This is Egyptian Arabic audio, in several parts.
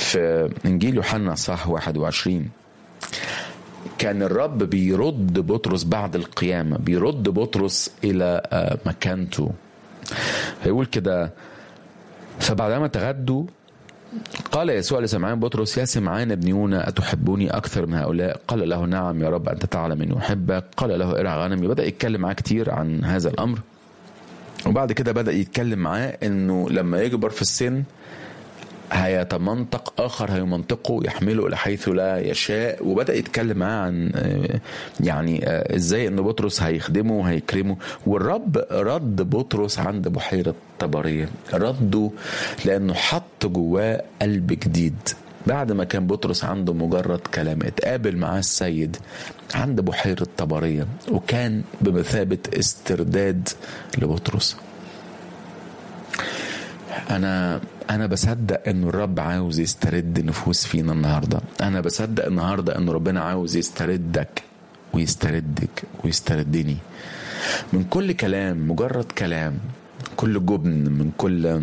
في انجيل يوحنا صح 21 كان الرب بيرد بطرس بعد القيامه بيرد بطرس الى مكانته هيقول كده فبعدما تغدوا قال يسوع لسمعان بطرس يا سمعان ابن يونا أتحبوني أكثر من هؤلاء قال له نعم يا رب أنت تعلم أني أحبك قال له ارعى غنمي بدأ يتكلم معاه كتير عن هذا الأمر وبعد كده بدأ يتكلم معاه أنه لما يكبر في السن هيتمنطق اخر هيمنطقه يحمله الى حيث لا يشاء وبدا يتكلم معاه عن يعني ازاي ان بطرس هيخدمه وهيكرمه والرب رد بطرس عند بحيره طبريه رده لانه حط جواه قلب جديد بعد ما كان بطرس عنده مجرد كلام اتقابل معاه السيد عند بحيرة طبرية وكان بمثابة استرداد لبطرس أنا أنا بصدق إنه الرب عاوز يسترد نفوس فينا النهاردة أنا بصدق النهاردة إنه ربنا عاوز يستردك ويستردك ويستردني من كل كلام مجرد كلام كل جبن من كل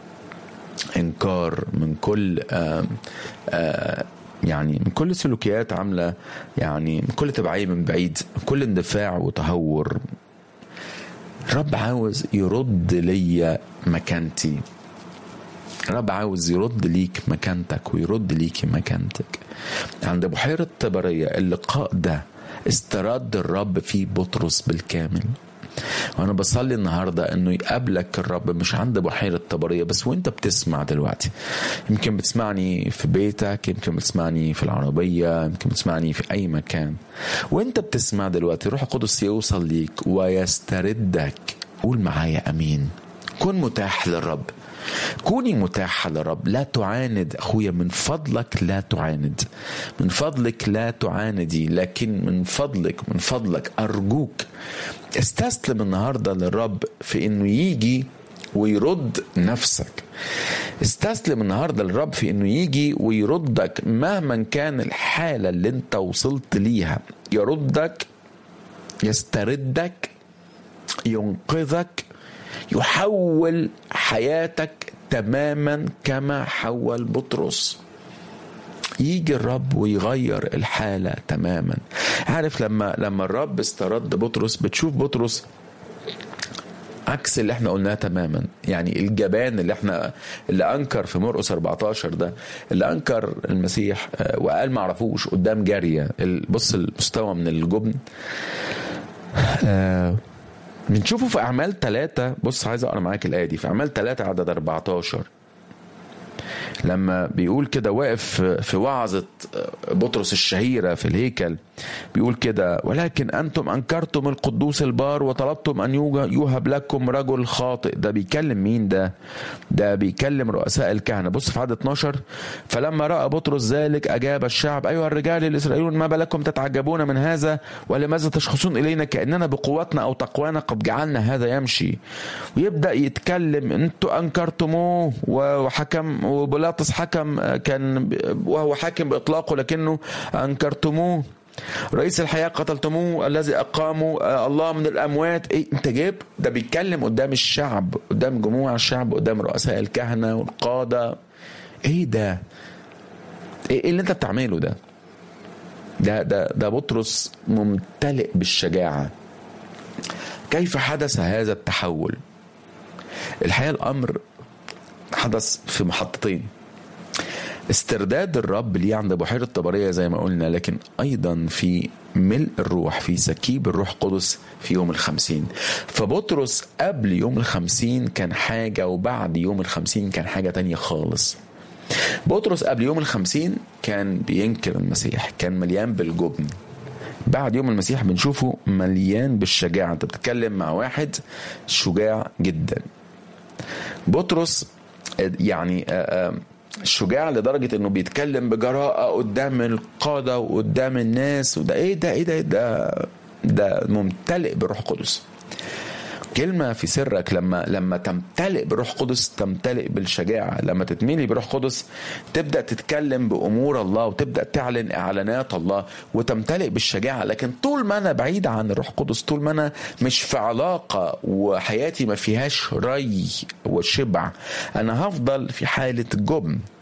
انكار من كل آآ آآ يعني من كل سلوكيات عامله يعني من كل تبعيه من بعيد من كل اندفاع وتهور الرب عاوز يرد ليا مكانتي الرب عاوز يرد ليك مكانتك ويرد ليكي مكانتك عند بحيرة طبرية اللقاء ده استرد الرب فيه بطرس بالكامل وانا بصلي النهارده انه يقابلك الرب مش عند بحيره طبريه بس وانت بتسمع دلوقتي يمكن بتسمعني في بيتك يمكن بتسمعني في العربيه يمكن بتسمعني في اي مكان وانت بتسمع دلوقتي روح القدس يوصل ليك ويستردك قول معايا امين كن متاح للرب كوني متاحة للرب لا تعاند أخويا من فضلك لا تعاند من فضلك لا تعاندي لكن من فضلك من فضلك أرجوك استسلم النهاردة للرب في أنه يجي ويرد نفسك استسلم النهارده للرب في انه يجي ويردك مهما كان الحاله اللي انت وصلت ليها يردك يستردك ينقذك يحول حياتك تماما كما حول بطرس يجي الرب ويغير الحاله تماما عارف لما لما الرب استرد بطرس بتشوف بطرس عكس اللي احنا قلناه تماما يعني الجبان اللي احنا اللي انكر في مرقس 14 ده اللي انكر المسيح وقال ما عرفوش قدام جاريه بص المستوى من الجبن آه بنشوفه في أعمال ثلاثة بص عايز أقرأ معاك الآية دي في أعمال ثلاثة عدد 14 لما بيقول كده واقف في وعظة بطرس الشهيرة في الهيكل بيقول كده ولكن أنتم أنكرتم القدوس البار وطلبتم أن يوهب لكم رجل خاطئ ده بيكلم مين ده ده بيكلم رؤساء الكهنة بص في عدد 12 فلما رأى بطرس ذلك أجاب الشعب أيها الرجال الإسرائيليون ما بالكم تتعجبون من هذا ولماذا تشخصون إلينا كأننا بقوتنا أو تقوانا قد جعلنا هذا يمشي ويبدأ يتكلم أنتم أنكرتموه وحكم وبلاطس حكم كان وهو حاكم بإطلاقه لكنه أنكرتموه رئيس الحياة قتلتموه الذي أقاموا الله من الأموات إيه أنت جايب ده بيتكلم قدام الشعب قدام جموع الشعب قدام رؤساء الكهنة والقادة إيه ده إيه اللي أنت بتعمله ده ده ده ده بطرس ممتلئ بالشجاعة كيف حدث هذا التحول الحقيقة الأمر حدث في محطتين استرداد الرب ليه عند بحيرة طبرية زي ما قلنا لكن أيضا في ملء الروح في سكيب الروح القدس في يوم الخمسين فبطرس قبل يوم الخمسين كان حاجة وبعد يوم الخمسين كان حاجة تانية خالص بطرس قبل يوم الخمسين كان بينكر المسيح كان مليان بالجبن بعد يوم المسيح بنشوفه مليان بالشجاعة انت بتتكلم مع واحد شجاع جدا بطرس يعني شجاع لدرجة انه بيتكلم بجراءة قدام القادة وقدام الناس وده ايه ده ايه ده ده ده ممتلئ بالروح القدس كلمة في سرك لما لما تمتلئ بالروح القدس تمتلئ بالشجاعة لما تتملي بالروح القدس تبدأ تتكلم بأمور الله وتبدأ تعلن إعلانات الله وتمتلئ بالشجاعة لكن طول ما أنا بعيد عن الروح القدس طول ما أنا مش في علاقة وحياتي ما فيهاش ري وشبع أنا هفضل في حالة جبن